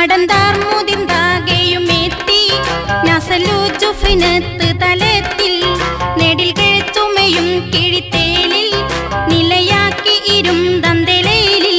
നാടന്താർ മുതിർന്നാകെയും എത്തി നസലു ജുഫിനത്ത് തലത്തിൽ നെടിൽ കിഴച്ചുമയും കിഴിത്തേലിൽ നിലയാക്കി ഇരും തന്തലയിലിൽ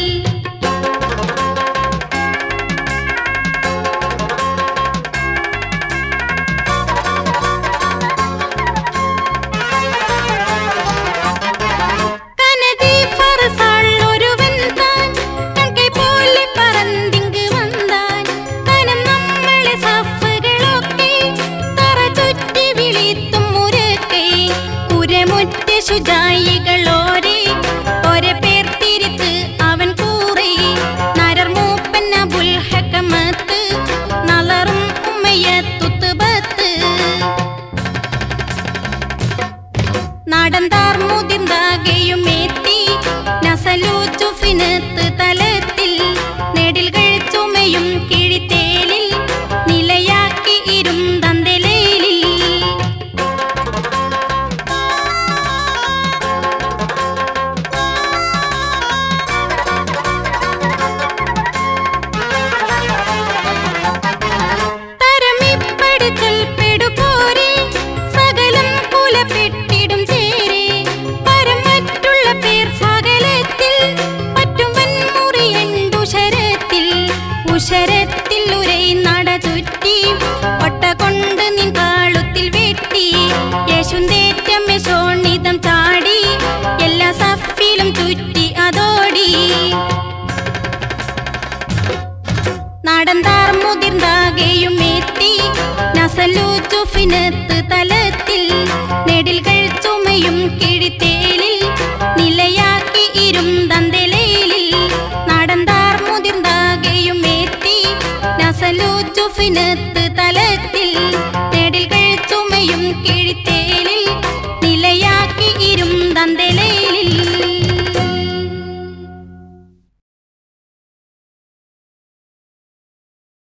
കനതി ഫറസാൾ ഒരുവൻ താൻ കൺകൈ പോലെ പറന്നിങ്ക് വന്താൻ കനം നമ്മളെ സഫുകളൊക്കെ തറ ചുറ്റി വിളിത്തും മുരക്കെ പുരമുറ്റ ശുചായികളോരെ ഒരെ പേർ തിരിത്ത് അവൻ കൂറി നരർ മൂപ്പൻ അബുൽ ഹക്കമത്ത് നളറും ഉമ്മയത്തുത്തുബത്ത് നടന്താർ മുതിർന്നാകെയും എത്തി നസലു ചുഫിനത്ത് തലത്തിൽ നെടിൽ കഴിച്ചുമയും കിഴിത്തേലിൽ നിലയാക്കി ഇരും തന്തലേലിൽ തരമിപ്പടുക്കൽ പെടുപോരെ സകലം കുലപ്പെട്ടിടും ചേരെ പരം മറ്റുള്ള പേർ സകലത്തിൽ പറ്റും വൻമുറിയണ്ടുഷരത്തിൽ ഉഷരത്തിൽ ഉരൈ നട ചുറ്റി ഒട്ട കൊണ്ട് നിൻ കാളുത്തിൽ വെട്ടി യേശുന്തേറ്റം യശോണിതം ചാടി എല്ലാ സഫിലും ചുറ്റി അതോടി നടന്താർ മുതിർന്നാകെയും എത്തി നസലു ചുഫിനത്ത് തലത്തിൽ നെടിൽ കഴിച്ചുമയും കിഴിത്തേലിൽ നിലയാക്കി ഇരും തന്തലയിലിൽ നടന്താർ മുതിർന്നാകെയും എത്തി നസലു ചുഫിനത്ത് തലത്തിൽ നെടിൽ കഴിച്ചുമയും കിഴിത്തേ